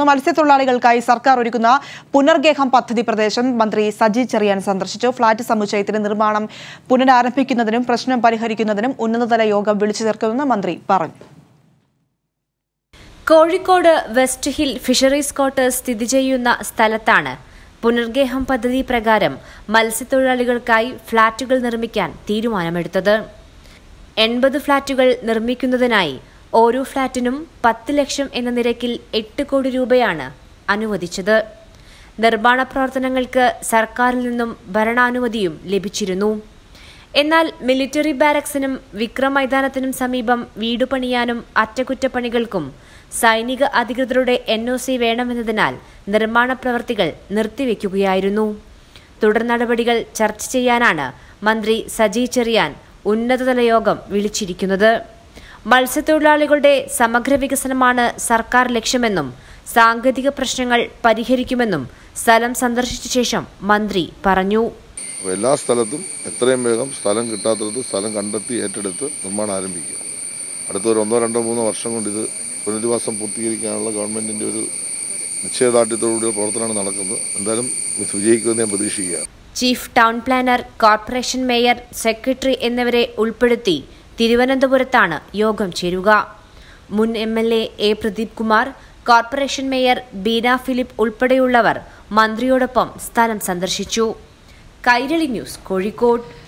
മത്സ്യത്തൊഴിലാളികൾക്കായി സർക്കാർ ഒരുക്കുന്ന പുനർഗേഹം പദ്ധതി പ്രദേശം മന്ത്രി സജി ചെറിയാൻ സന്ദർശിച്ചു ഫ്ളാറ്റ് സമുച്ചയത്തിന് നിർമ്മാണം പുനരാരംഭിക്കുന്നതിനും പ്രശ്നം പരിഹരിക്കുന്നതിനും ഉന്നതതല യോഗം വിളിച്ചു ചേർക്കുമെന്ന് മന്ത്രി പറഞ്ഞു Kozhikode west hill fisheries quarters സ്ഥിതി ചെയ്യുന്ന സ്ഥലത്താണ് പുനർഗേഹം പദ്ധതി പ്രകാരം മത്സ്യത്തൊഴിലാളികൾക്കായി ഫ്ളാറ്റുകൾ നിർമ്മിക്കാൻ തീരുമാനമെടുത്തത് എൺപത് ഫ്ളാറ്റുകൾ നിർമ്മിക്കുന്നതിനായി ഓരോ ഫ്ളാറ്റിനും പത്ത് ലക്ഷം എന്ന നിരക്കിൽ എട്ട് കോടി രൂപയാണ് അനുവദിച്ചത് നിർമ്മാണ പ്രവർത്തനങ്ങൾക്ക് സർക്കാരിൽ നിന്നും ഭരണാനുമതിയും ലഭിച്ചിരുന്നു എന്നാൽ മിലിറ്ററി ബാരക്സിനും വിക്രം മൈതാനത്തിനും സമീപം വീട് പണിയാനും അറ്റകുറ്റപ്പണികൾക്കും സൈനിക അധികൃതരുടെ എൻ ഒ സി വേണമെന്നതിനാൽ നിർമ്മാണ പ്രവർത്തികൾ നിർത്തിവെക്കുകയായിരുന്നു തുടർ നടപടികൾ ചർച്ച ചെയ്യാനാണ് മന്ത്രി സജി ചെറിയാൻ ഉന്നതതല യോഗം വിളിച്ചിരിക്കുന്നത് മത്സ്യത്തൊഴിലാളികളുടെ സമഗ്ര വികസനമാണ് സർക്കാർ ലക്ഷ്യമെന്നും സാങ്കേതിക പ്രശ്നങ്ങൾ പരിഹരിക്കുമെന്നും സ്ഥലം സന്ദർശിച്ച ശേഷം മന്ത്രി പറഞ്ഞു അപ്പോൾ എല്ലാ സ്ഥലത്തും എത്രയും വേഗം സ്ഥലം കിട്ടാത്തടത്ത് സ്ഥലം കണ്ടെത്തി ഏറ്റെടുത്ത് നിർമ്മാണം ആരംഭിക്കുക അടുത്ത ഒരു ഒന്നോ രണ്ടോ മൂന്നോ വർഷം കൊണ്ട് ഇത് പുനരധിവാസം പൂർത്തീകരിക്കാനുള്ള ഗവൺമെൻറ്റിൻ്റെ ഒരു നിശ്ചയദാർഢ്യത്തോടുകൂടിയ പ്രവർത്തനമാണ് നടക്കുന്നത് എന്തായാലും ഇത് വിജയിക്കുമെന്ന് ഞാൻ പ്രതീക്ഷിക്കുകയാണ് chief town planner corporation mayor secretary എന്നിവരെ ഉൾപ്പെടുത്തി തിരുവനന്തപുരത്താണ് യോഗം ചേരുക മുൻ M L A A Pradeep Kumar corporation mayor Beena Philip ഉൾപ്പെടെയുള്ളവർ മന്ത്രിയോടൊപ്പം സ്ഥലം സന്ദർശിച്ചു കൈരളി ന്യൂസ് കോഴിക്കോട്